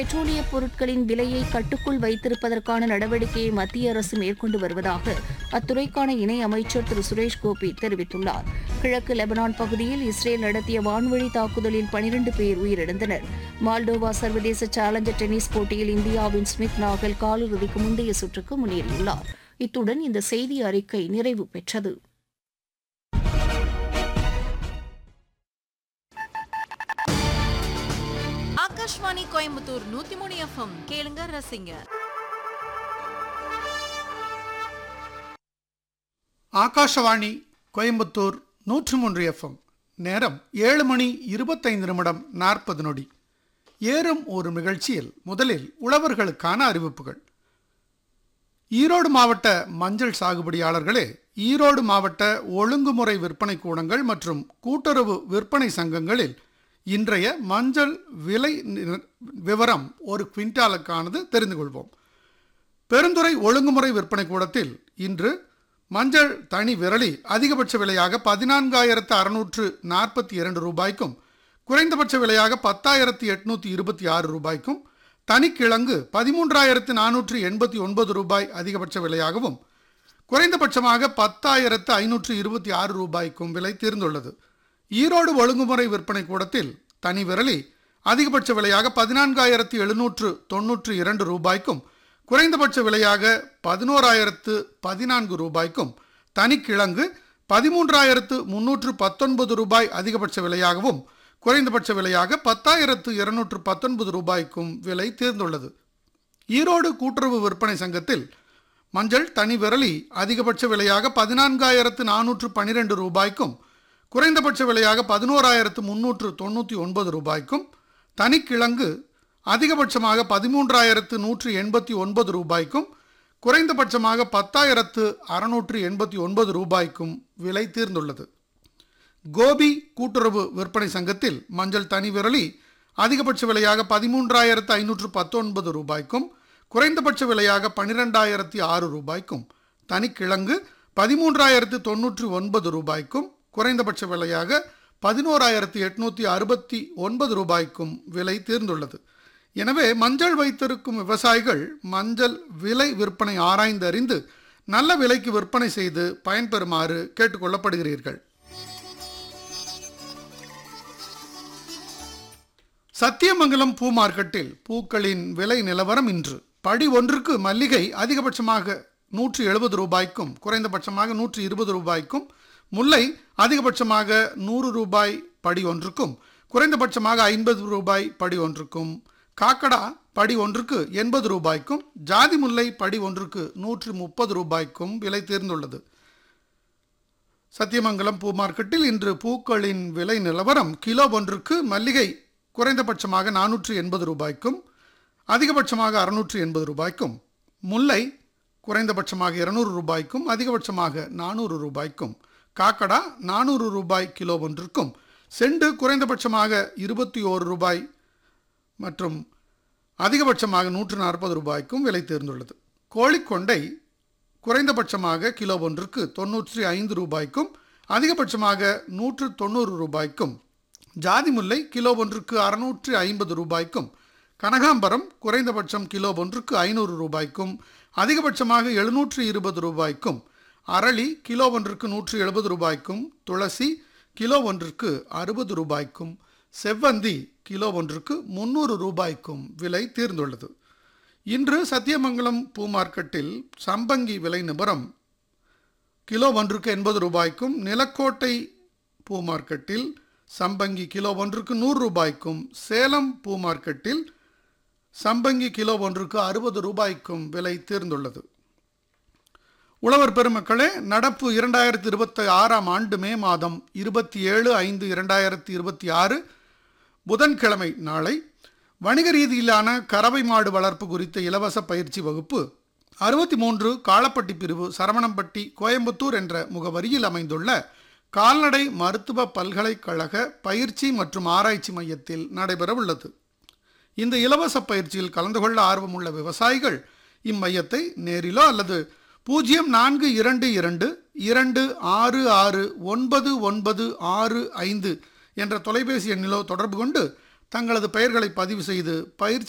பெட்ரோலிய பொருட்களின் விலையை கட்டுக்குள் வைத்திருப்பதற்கான நடவடிக்கையை மத்திய அரசு மேற்கொண்டு வருவதாக அத்துறைக்கான இணை அமைச்சர் திரு சுரேஷ் கோபி தெரிவித்துள்ளார் கிழக்கு லெபனான் பகுதியில் இஸ்ரேல் நடத்திய வான்வழி தாக்குதலில் பனிரண்டு பேர் உயிரிழந்தனர் மால்டோவா சர்வதேச சேலஞ்சர் டென்னிஸ் போட்டியில் இந்தியாவின் ஸ்மித் நாகல் காலிறுதிக்கு முந்தைய சுற்றுக்கு முன்னேறியுள்ளார் இத்துடன் இந்த செய்தி அறிக்கை நிறைவு பெற்றது ஆகாஷ்வாணி கோயம்புத்தூர் நூத்தி மூணு எஃப்எம் கேளுங்க ரசிங்க ஆகாஷவாணி கோயம்புத்தூர் நூற்று மூன்று எஃப்எம் நேரம் ஏழு மணி இருபத்தைந்து நிமிடம் நாற்பது நொடி ஏறும் ஒரு நிகழ்ச்சியில் முதலில் உழவர்களுக்கான அறிவிப்புகள் ஈரோடு மாவட்ட மஞ்சள் சாகுபடியாளர்களே ஈரோடு மாவட்ட ஒழுங்குமுறை விற்பனை கூடங்கள் மற்றும் கூட்டுறவு விற்பனை சங்கங்களில் இன்றைய மஞ்சள் விலை நி- விவரம் ஒரு குவிண்டாலுக்கானது தெரிந்து கொள்வோம் பெருந்துறை ஒழுங்குமுறை விற்பனை கூடத்தில் இன்று மஞ்சள் தனி விரலி அதிகபட்ச விலையாக பதினான்காயிரத்து அறுநூற்று நாற்பத்தி இரண்டு ரூபாய்க்கும் குறைந்தபட்ச விலையாக பத்தாயிரத்து எட்நூற்றி இருபத்தி ஆறு ரூபாய்க்கும் தனிக்கிழங்கு பதிமூன்றாயிரத்து நானூற்று எண்பத்தி ஒன்பது ரூபாய் அதிகபட்ச விலையாகவும் குறைந்தபட்சமாக பத்தாயிரத்து ஐநூற்று இருபத்தி ஆறு ரூபாய்க்கும் விலை தீர்ந்துள்ளது ஈரோடு ஒழுங்குமுறை விற்பனை கூடத்தில் தனி விரலி அதிகபட்ச விலையாக பதினான்காயிரத்து எழுநூற்று தொன்னூற்று இரண்டு ரூபாய்க்கும் குறைந்தபட்ச விலையாக பதினோராயிரத்து பதினான்கு ரூபாய்க்கும் தனிக்கிழங்கு பதிமூன்றாயிரத்து முன்னூற்று பத்தொன்பது ரூபாய் அதிகபட்ச விலையாகவும் குறைந்தபட்ச விலையாக பத்தாயிரத்து இருநூற்று பத்தொன்பது ரூபாய்க்கும் விலை தேர்ந்துள்ளது ஈரோடு கூட்டுறவு விற்பனை சங்கத்தில் மஞ்சள் தனி விரலி அதிகபட்ச விலையாக பதினான்காயிரத்து நானூற்று பன்னிரெண்டு ரூபாய்க்கும் குறைந்தபட்ச விலையாக பதினோராயிரத்து முன்னூற்று தொண்ணூற்றி ஒன்பது ரூபாய்க்கும் தனிக்கிழங்கு அதிகபட்சமாக பதிமூன்றாயிரத்து நூற்று எண்பத்தி ஒன்பது ரூபாய்க்கும் குறைந்தபட்சமாக பத்தாயிரத்து அறுநூற்று எண்பத்தி ஒன்பது ரூபாய்க்கும் விலை தீர்ந்துள்ளது கோபி கூட்டுறவு விற்பனை சங்கத்தில் மஞ்சள் தனி விரலி அதிகபட்ச விலையாக பதிமூன்றாயிரத்து ஐநூற்று பத்தொன்பது ரூபாய்க்கும் குறைந்தபட்ச விலையாக பன்னிரெண்டாயிரத்தி ஆறு ரூபாய்க்கும் தனிக்கிழங்கு பதிமூன்றாயிரத்து தொன்னூற்றி ஒன்பது ரூபாய்க்கும் குறைந்தபட்ச விலையாக பதினோராயிரத்து எட்நூற்றி அறுபத்தி ஒன்பது ரூபாய்க்கும் விலை தீர்ந்துள்ளது எனவே மஞ்சள் வைத்திருக்கும் விவசாயிகள் மஞ்சள் விலை விற்பனை ஆராய்ந்து அறிந்து நல்ல விலைக்கு விற்பனை செய்து பயன்பெறுமாறு கேட்டுக்கொள்ளப்படுகிறீர்கள் சத்தியமங்கலம் பூ மார்க்கெட்டில் பூக்களின் விலை நிலவரம் இன்று படி ஒன்றுக்கு மல்லிகை அதிகபட்சமாக நூற்றி எழுபது ரூபாய்க்கும் குறைந்தபட்சமாக நூற்றி இருபது ரூபாய்க்கும் முல்லை அதிகபட்சமாக நூறு ரூபாய் படி ஒன்றுக்கும் குறைந்தபட்சமாக ஐம்பது ரூபாய் படி ஒன்றுக்கும் காக்கடா படி ஒன்றுக்கு எண்பது ரூபாய்க்கும் ஜாதி முல்லை படி ஒன்றுக்கு நூற்றி முப்பது ரூபாய்க்கும் விலை தேர்ந்துள்ளது சத்தியமங்கலம் பூ மார்க்கெட்டில் இன்று பூக்களின் விலை நிலவரம் கிலோ ஒன்றுக்கு மல்லிகை குறைந்தபட்சமாக நானூற்று எண்பது ரூபாய்க்கும் அதிகபட்சமாக அறுநூற்று எண்பது ரூபாய்க்கும் முல்லை குறைந்தபட்சமாக இருநூறு ரூபாய்க்கும் அதிகபட்சமாக நானூறு ரூபாய்க்கும் காக்கடா நானூறு ரூபாய் கிலோ ஒன்றிற்கும் செண்டு குறைந்தபட்சமாக இருபத்தி ஓரு ரூபாய் மற்றும் அதிகபட்சமாக நூற்று நாற்பது ரூபாய்க்கும் விலை தேர்ந்துள்ளது கோழிக்கொண்டை குறைந்தபட்சமாக கிலோ ஒன்றுக்கு தொன்னூற்றி ஐந்து ரூபாய்க்கும் அதிகபட்சமாக நூற்று தொண்ணூறு ரூபாய்க்கும் ஜாதி முல்லை கிலோ ஒன்றுக்கு அறுநூற்று ஐம்பது ரூபாய்க்கும் கனகாம்பரம் குறைந்தபட்சம் கிலோ ஒன்றுக்கு ஐநூறு ரூபாய்க்கும் அதிகபட்சமாக எழுநூற்று இருபது ரூபாய்க்கும் அரளி கிலோ ஒன்றுக்கு நூற்று எழுபது ரூபாய்க்கும் துளசி கிலோ ஒன்றுக்கு அறுபது ரூபாய்க்கும் செவ்வந்தி கிலோ ஒன்றுக்கு முந்நூறு ரூபாய்க்கும் விலை தீர்ந்துள்ளது இன்று சத்தியமங்கலம் பூ மார்க்கெட்டில் சம்பங்கி விலை நிபரம் கிலோ ஒன்றுக்கு எண்பது ரூபாய்க்கும் நிலக்கோட்டை பூ மார்க்கெட்டில் சம்பங்கி கிலோ ஒன்றுக்கு நூறு ரூபாய்க்கும் சேலம் பூ மார்க்கெட்டில் சம்பங்கி கிலோ ஒன்றுக்கு அறுபது ரூபாய்க்கும் விலை தேர்ந்துள்ளது உழவர் பெருமக்களே நடப்பு இரண்டாயிரத்தி இருபத்தி ஆறாம் ஆண்டு மே மாதம் இருபத்தி ஏழு ஐந்து இரண்டாயிரத்தி இருபத்தி ஆறு புதன்கிழமை நாளை வணிக ரீதியிலான கறவை மாடு வளர்ப்பு குறித்த இலவச பயிற்சி வகுப்பு அறுபத்தி மூன்று காளப்பட்டி பிரிவு சரவணம்பட்டி கோயம்புத்தூர் என்ற முகவரியில் அமைந்துள்ள கால்நடை மருத்துவ பல்கலைக்கழக பயிற்சி மற்றும் ஆராய்ச்சி மையத்தில் நடைபெறவுள்ளது இந்த இலவச பயிற்சியில் கலந்து கொள்ள ஆர்வமுள்ள விவசாயிகள் இம்மையத்தை நேரிலோ அல்லது பூஜ்ஜியம் நான்கு இரண்டு இரண்டு இரண்டு ஆறு ஆறு ஒன்பது ஒன்பது ஆறு ஐந்து என்ற தொலைபேசி எண்ணிலோ தொடர்பு கொண்டு தங்களது பெயர்களை பதிவு செய்து பயிற்சி